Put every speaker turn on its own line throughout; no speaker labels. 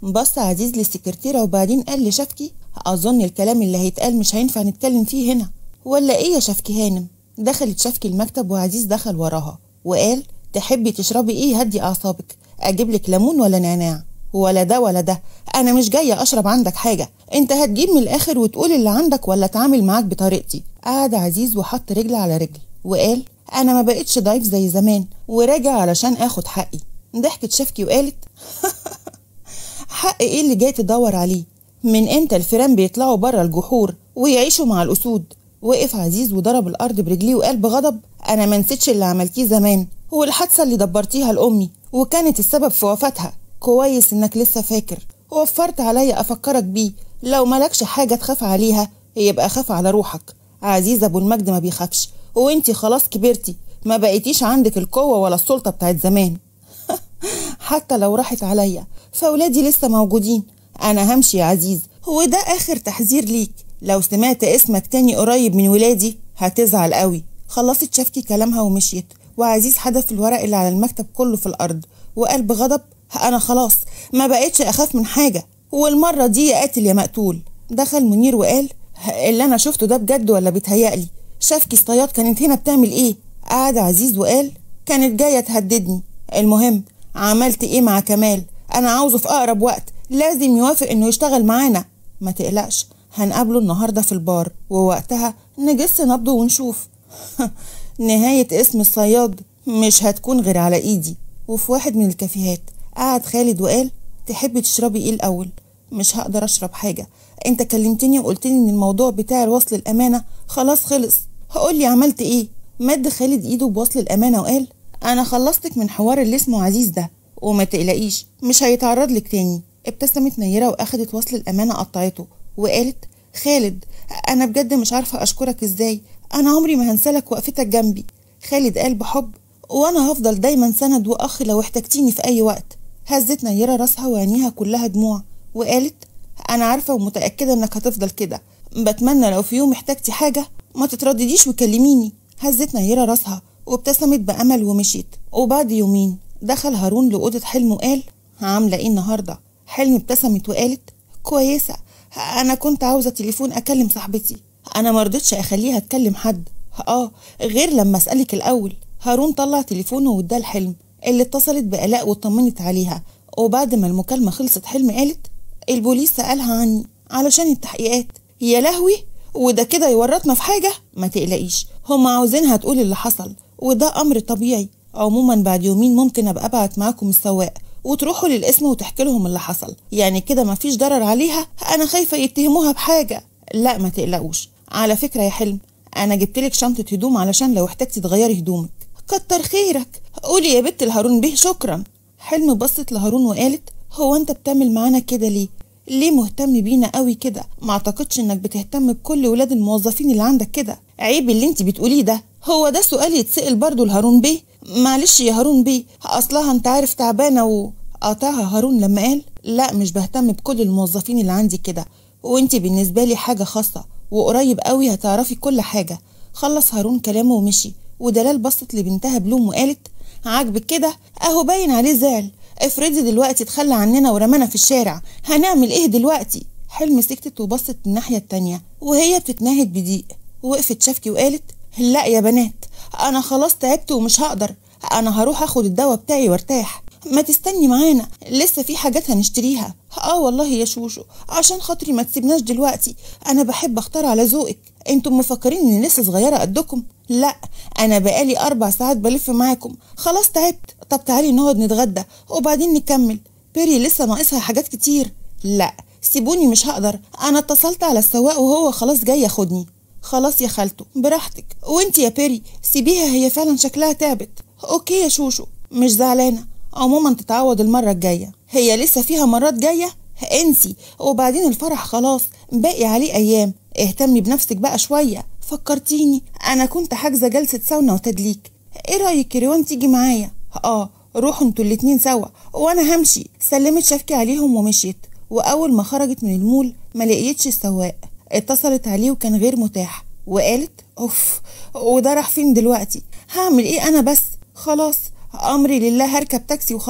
بص عزيز للسكرتيرة وبعدين قال لشفكي أظن الكلام اللي هيتقال مش هينفع نتكلم فيه هنا ولا إيه يا شفكي هانم دخلت شفكي المكتب وعزيز دخل وراها وقال تحبي تشربي إيه هدي أعصابك أجيب لك ليمون ولا نعناع ولا ده ولا ده أنا مش جاية أشرب عندك حاجة أنت هتجيب من الآخر وتقول اللي عندك ولا أتعامل معاك بطريقتي قعد عزيز وحط رجل على رجل وقال أنا ما بقتش ضعيف زي زمان وراجع علشان آخد حقي ضحكت شفكي وقالت حق ايه اللي جاي تدور عليه من امتى الفيران بيطلعوا بره الجحور ويعيشوا مع الاسود وقف عزيز وضرب الارض برجليه وقال بغضب انا ما نسيتش اللي عملتيه زمان والحادثه اللي دبرتيها لامي وكانت السبب في وفاتها كويس انك لسه فاكر وفرت عليا افكرك بيه لو ملكش حاجه تخاف عليها يبقى خاف على روحك عزيز ابو المجد ما بيخافش وانتي خلاص كبرتي ما بقيتيش عندك القوه ولا السلطه بتاعت زمان حتى لو راحت عليا فولادي لسه موجودين انا همشي يا عزيز وده اخر تحذير ليك لو سمعت اسمك تاني قريب من ولادي هتزعل قوي خلصت شفكي كلامها ومشيت وعزيز حدف الورق اللي على المكتب كله في الارض وقال بغضب انا خلاص ما بقتش اخاف من حاجه والمره دي يا قاتل يا مقتول دخل منير وقال اللي انا شفته ده بجد ولا بيتهيألي شفكي الصياد كانت هنا بتعمل ايه قعد عزيز وقال كانت جايه تهددني المهم عملت ايه مع كمال انا عاوزه في اقرب وقت لازم يوافق انه يشتغل معانا ما تقلقش هنقابله النهارده في البار ووقتها نجس نبضه ونشوف نهاية اسم الصياد مش هتكون غير على ايدي وفي واحد من الكافيهات قعد خالد وقال تحبي تشربي ايه الاول مش هقدر اشرب حاجة انت كلمتني وقلتلي ان الموضوع بتاع الوصل الامانة خلاص خلص هقولي عملت ايه مد خالد ايده بوصل الامانة وقال انا خلصتك من حوار اللي اسمه عزيز ده وما تقلقيش مش هيتعرض لك تاني ابتسمت نيرة واخدت وصل الامانة قطعته وقالت خالد انا بجد مش عارفة اشكرك ازاي انا عمري ما هنسالك وقفتك جنبي خالد قال بحب وانا هفضل دايما سند واخ لو احتجتيني في اي وقت هزت نيرة راسها وعينيها كلها دموع وقالت انا عارفة ومتأكدة انك هتفضل كده بتمنى لو في يوم احتجتي حاجة ما تتردديش وكلميني هزت نيرة راسها وابتسمت بأمل ومشيت وبعد يومين دخل هارون لأوضة حلم وقال عاملة ايه النهاردة حلم ابتسمت وقالت كويسة أنا كنت عاوزة تليفون أكلم صاحبتي أنا مرضتش أخليها تكلم حد آه غير لما أسألك الأول هارون طلع تليفونه واداه الحلم اللي اتصلت بآلاء واطمنت عليها وبعد ما المكالمة خلصت حلم قالت البوليس سألها عني علشان التحقيقات يا لهوي وده كده يورطنا في حاجة ما تقلقيش هم عاوزينها تقول اللي حصل وده أمر طبيعي عموما بعد يومين ممكن أبقى أبعت معاكم السواق وتروحوا للقسم وتحكي لهم اللي حصل يعني كده مفيش ضرر عليها أنا خايفة يتهموها بحاجة لا ما تقلقوش على فكرة يا حلم أنا جبتلك شنطة هدوم علشان لو احتجتي تغيري هدومك كتر خيرك قولي يا بت لهارون بيه شكرا حلم بصت لهارون وقالت هو انت بتعمل معانا كده ليه ليه مهتم بينا قوي كده ما اعتقدش انك بتهتم بكل ولاد الموظفين اللي عندك كده عيب اللي انت بتقوليه ده هو ده سؤال يتسأل برضه لهارون بيه معلش يا هارون بيه اصلها انت عارف تعبانه و قاطعها هارون لما قال لا مش بهتم بكل الموظفين اللي عندي كده وانت بالنسبه لي حاجه خاصه وقريب قوي هتعرفي كل حاجه خلص هارون كلامه ومشي ودلال بصت لبنتها بلوم وقالت عاجبك كده اهو باين عليه زعل افرضي دلوقتي اتخلى عننا ورمانا في الشارع هنعمل ايه دلوقتي حلم سكتت وبصت الناحية التانية وهي بتتناهد بضيق وقفت شفكي وقالت لا يا بنات انا خلاص تعبت ومش هقدر انا هروح اخد الدواء بتاعي وارتاح ما تستني معانا لسه في حاجات هنشتريها اه والله يا شوشو عشان خاطري ما تسيبناش دلوقتي انا بحب اختار على ذوقك انتم مفكرين اني لسه صغيره قدكم لا انا بقالي اربع ساعات بلف معاكم خلاص تعبت طب تعالي نقعد نتغدى وبعدين نكمل بيري لسه ناقصها حاجات كتير لا سيبوني مش هقدر انا اتصلت على السواق وهو خلاص جاي ياخدني خلاص يا خالته براحتك وانت يا بيري سيبيها هي فعلا شكلها تعبت اوكي يا شوشو مش زعلانه عموما تتعوض المرة الجاية هي لسه فيها مرات جاية انسي وبعدين الفرح خلاص باقي عليه ايام اهتمي بنفسك بقى شوية فكرتيني انا كنت حاجزة جلسة ساونا وتدليك ايه رأيك يا ريوان تيجي معايا اه روحوا انتوا الاتنين سوا وانا همشي سلمت شفكي عليهم ومشيت واول ما خرجت من المول ما لقيتش السواق اتصلت عليه وكان غير متاح وقالت اوف وده راح فين دلوقتي هعمل ايه انا بس خلاص امري لله هركب تاكسي وخلاص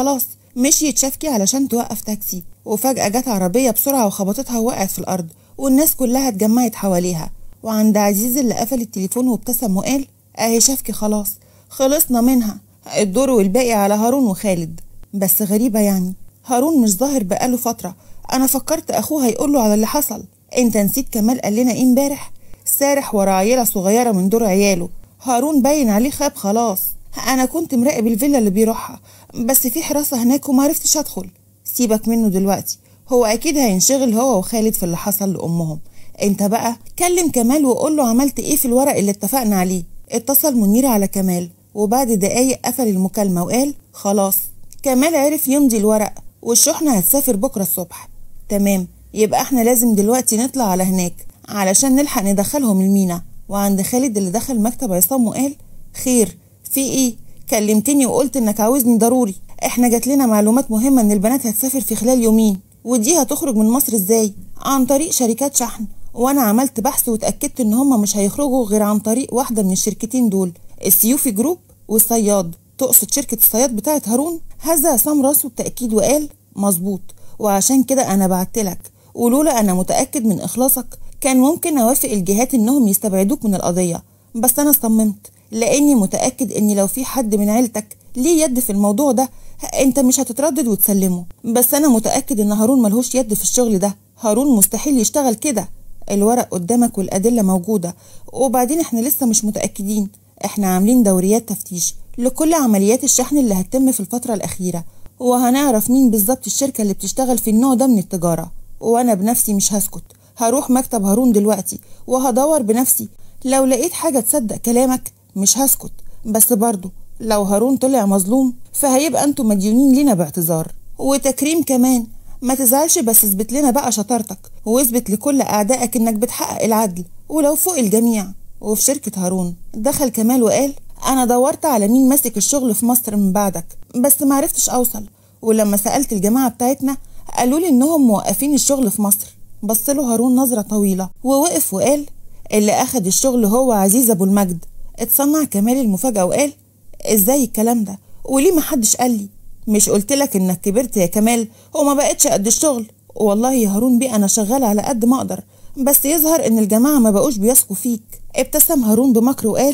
مشيت شفكي علشان توقف تاكسي وفجأة جت عربية بسرعة وخبطتها ووقعت في الأرض والناس كلها اتجمعت حواليها وعند عزيز اللي قفل التليفون وابتسم وقال اهي شفكي خلاص خلصنا منها الدور والباقي على هارون وخالد بس غريبة يعني هارون مش ظاهر بقاله فترة أنا فكرت أخوه هيقول له على اللي حصل أنت نسيت كمال قال لنا إيه امبارح سارح ورا عيلة صغيرة من دور عياله هارون باين عليه خاب خلاص أنا كنت مراقب الفيلا اللي بيروحها بس في حراسة هناك ومعرفتش أدخل سيبك منه دلوقتي هو أكيد هينشغل هو وخالد في اللي حصل لأمهم أنت بقى كلم كمال وقول له عملت إيه في الورق اللي اتفقنا عليه اتصل منير على كمال وبعد دقايق قفل المكالمة وقال خلاص كمال عرف يمضي الورق والشحنة هتسافر بكرة الصبح تمام يبقى احنا لازم دلوقتي نطلع على هناك علشان نلحق ندخلهم المينا وعند خالد اللي دخل مكتب عصام وقال خير في ايه كلمتني وقلت انك عاوزني ضروري احنا جات لنا معلومات مهمة ان البنات هتسافر في خلال يومين ودي هتخرج من مصر ازاي عن طريق شركات شحن وانا عملت بحث واتأكدت ان هما مش هيخرجوا غير عن طريق واحدة من الشركتين دول السيوفي جروب والصياد تقصد شركة الصياد بتاعت هارون هز عصام راسه بتأكيد وقال مظبوط وعشان كده أنا بعتلك ولولا أنا متأكد من إخلاصك كان ممكن أوافق الجهات إنهم يستبعدوك من القضية بس أنا صممت لأني متأكد إن لو في حد من عيلتك ليه يد في الموضوع ده أنت مش هتتردد وتسلمه بس أنا متأكد إن هارون ملهوش يد في الشغل ده هارون مستحيل يشتغل كده الورق قدامك والأدلة موجودة وبعدين إحنا لسه مش متأكدين إحنا عاملين دوريات تفتيش لكل عمليات الشحن اللي هتتم في الفترة الأخيرة وهنعرف مين بالظبط الشركة اللي بتشتغل في النوع ده من التجارة وأنا بنفسي مش هسكت هروح مكتب هارون دلوقتي وهدور بنفسي لو لقيت حاجة تصدق كلامك مش هسكت بس برضه لو هارون طلع مظلوم فهيبقى انتوا مديونين لينا باعتذار وتكريم كمان ما تزعلش بس اثبت لنا بقى شطارتك واثبت لكل اعدائك انك بتحقق العدل ولو فوق الجميع وفي شركة هارون دخل كمال وقال أنا دورت على مين ماسك الشغل في مصر من بعدك بس معرفتش أوصل ولما سألت الجماعة بتاعتنا قالوا لي إنهم موقفين الشغل في مصر بص له هارون نظرة طويلة ووقف وقال اللي أخد الشغل هو عزيز أبو المجد اتصنع كمال المفاجأة وقال إزاي الكلام ده وليه محدش قال لي مش قلت لك إنك كبرت يا كمال وما بقتش قد الشغل والله يا هارون بيه أنا شغال على قد ما أقدر بس يظهر إن الجماعة ما بقوش بيثقوا فيك ابتسم هارون بمكر وقال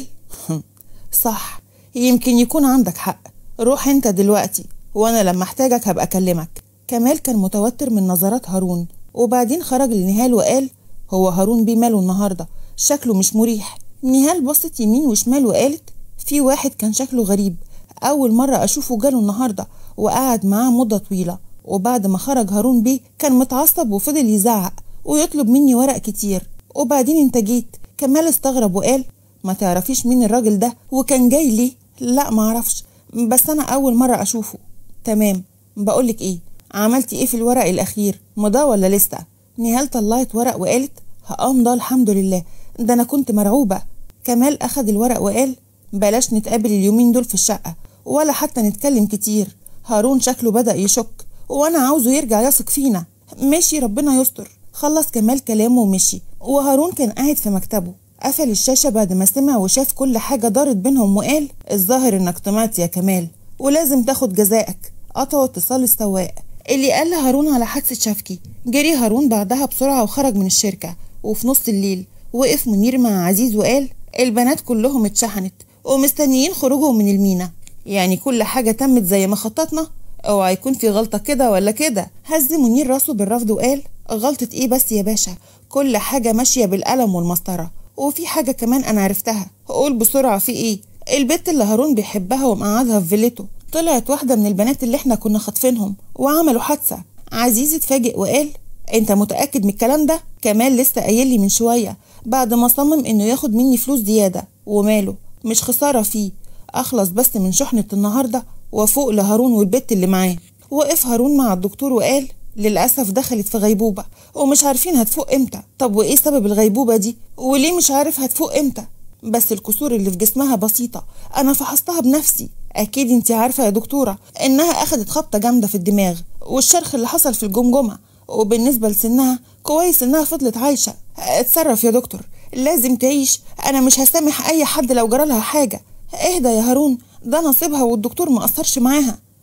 صح يمكن يكون عندك حق روح انت دلوقتي وانا لما احتاجك هبقى اكلمك كمال كان متوتر من نظرات هارون وبعدين خرج لنهال وقال هو هارون بيه ماله النهارده شكله مش مريح نهال بصت يمين وشمال وقالت في واحد كان شكله غريب اول مره اشوفه جاله النهارده وقعد معاه مده طويله وبعد ما خرج هارون بيه كان متعصب وفضل يزعق ويطلب مني ورق كتير وبعدين انت جيت كمال استغرب وقال ما تعرفيش مين الراجل ده وكان جاي ليه لا ما اعرفش بس انا اول مره اشوفه تمام بقولك ايه عملتي ايه في الورق الاخير مضى ولا لسه نهال طلعت ورق وقالت هقام الحمد لله ده انا كنت مرعوبه كمال اخد الورق وقال بلاش نتقابل اليومين دول في الشقه ولا حتى نتكلم كتير هارون شكله بدا يشك وانا عاوزه يرجع يثق فينا ماشي ربنا يستر خلص كمال كلامه ومشي وهارون كان قاعد في مكتبه قفل الشاشة بعد ما سمع وشاف كل حاجة دارت بينهم وقال الظاهر انك طمعت يا كمال ولازم تاخد جزائك قطعوا اتصال السواق اللي قال لهارون على حادثة شفكي جري هارون بعدها بسرعة وخرج من الشركة وفي نص الليل وقف منير مع عزيز وقال البنات كلهم اتشحنت ومستنيين خروجهم من المينا يعني كل حاجة تمت زي ما خططنا اوعى يكون في غلطة كده ولا كده هز منير راسه بالرفض وقال غلطة ايه بس يا باشا كل حاجة ماشية بالقلم والمسطرة وفي حاجة كمان أنا عرفتها هقول بسرعة في إيه البت اللي هارون بيحبها ومقعدها في فيلته طلعت واحدة من البنات اللي احنا كنا خاطفينهم وعملوا حادثة عزيز اتفاجئ وقال انت متأكد من الكلام ده كمال لسه قايل لي من شوية بعد ما صمم انه ياخد مني فلوس زيادة وماله مش خسارة فيه اخلص بس من شحنة النهاردة وفوق لهارون والبت اللي معاه وقف هارون مع الدكتور وقال للأسف دخلت في غيبوبة ومش عارفين هتفوق امتى طب وإيه سبب الغيبوبة دي وليه مش عارف هتفوق امتى بس الكسور اللي في جسمها بسيطة أنا فحصتها بنفسي أكيد انت عارفة يا دكتورة إنها أخدت خبطة جامدة في الدماغ والشرخ اللي حصل في الجمجمة وبالنسبة لسنها كويس إنها فضلت عايشة اتصرف يا دكتور لازم تعيش أنا مش هسامح أي حد لو جرالها حاجة اهدى يا هارون ده نصيبها والدكتور ما أثرش معاها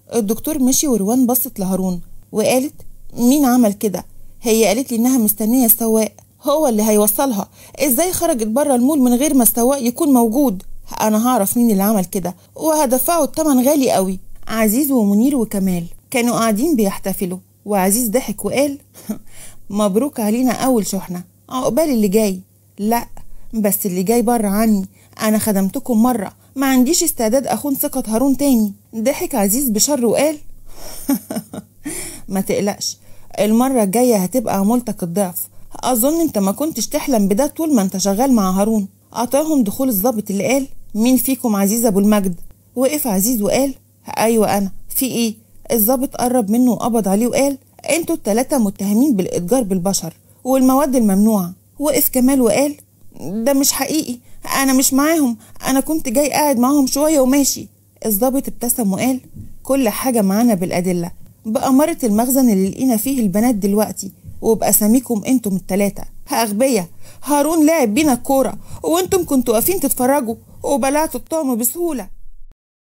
الدكتور مشي وروان بصت لهارون وقالت مين عمل كده هي قالت لي انها مستنيه السواق هو اللي هيوصلها ازاي خرجت بره المول من غير ما السواق يكون موجود انا هعرف مين اللي عمل كده وهدفعه التمن غالي قوي عزيز ومنير وكمال كانوا قاعدين بيحتفلوا وعزيز ضحك وقال مبروك علينا اول شحنه عقبال اللي جاي لا بس اللي جاي بره عني انا خدمتكم مره ما عنديش استعداد اخون ثقه هارون تاني ضحك عزيز بشر وقال ما تقلقش المره الجايه هتبقى عمولتك الضعف اظن انت ما كنتش تحلم بده طول ما انت شغال مع هارون قطعهم دخول الضابط اللي قال مين فيكم عزيز ابو المجد وقف عزيز وقال ايوه انا في ايه الضابط قرب منه وقبض عليه وقال انتوا التلاتة متهمين بالاتجار بالبشر والمواد الممنوعة وقف كمال وقال ده مش حقيقي انا مش معاهم انا كنت جاي قاعد معاهم شوية وماشي الضابط ابتسم وقال كل حاجة معانا بالأدلة بأمارة المخزن اللي لقينا فيه البنات دلوقتي وبأساميكم انتم التلاتة أغبية هارون لعب بينا الكورة وانتم كنتوا واقفين تتفرجوا وبلعتوا الطعم بسهولة